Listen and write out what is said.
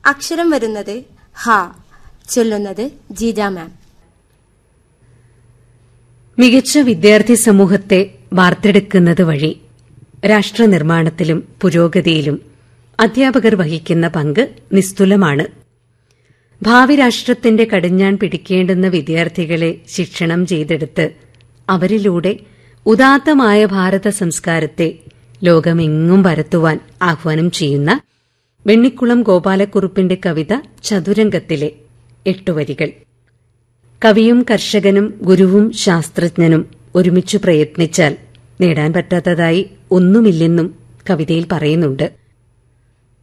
അക്ഷരം വരുന്നത് ഹ ചൊല്ലുന്നത് ജീജ മാം മികച്ച വിദ്യാർത്ഥി സമൂഹത്തെ വാർത്തെടുക്കുന്നത് വഴി രാഷ്ട്രനിർമ്മാണത്തിലും പുരോഗതിയിലും അധ്യാപകർ വഹിക്കുന്ന പങ്ക് നിസ്തുലമാണ് ഭാവി രാഷ്ട്രത്തിന്റെ കടിഞ്ഞാൺ പിടിക്കേണ്ടുന്ന വിദ്യാർത്ഥികളെ ശിക്ഷണം ചെയ്തെടുത്ത് അവരിലൂടെ ഉദാത്തമായ ഭാരത സംസ്കാരത്തെ ലോകമെങ്ങും പരത്തുവാൻ ആഹ്വാനം ചെയ്യുന്ന വെണ്ണിക്കുളം ഗോപാലക്കുറുപ്പിന്റെ കവിത ചതുരംഗത്തിലെ എട്ടുവരികൾ കവിയും കർഷകനും ഗുരുവും ശാസ്ത്രജ്ഞനും ഒരുമിച്ചു പ്രയത്നിച്ചാൽ നേടാൻ പറ്റാത്തതായി ഒന്നുമില്ലെന്നും കവിതയിൽ പറയുന്നുണ്ട്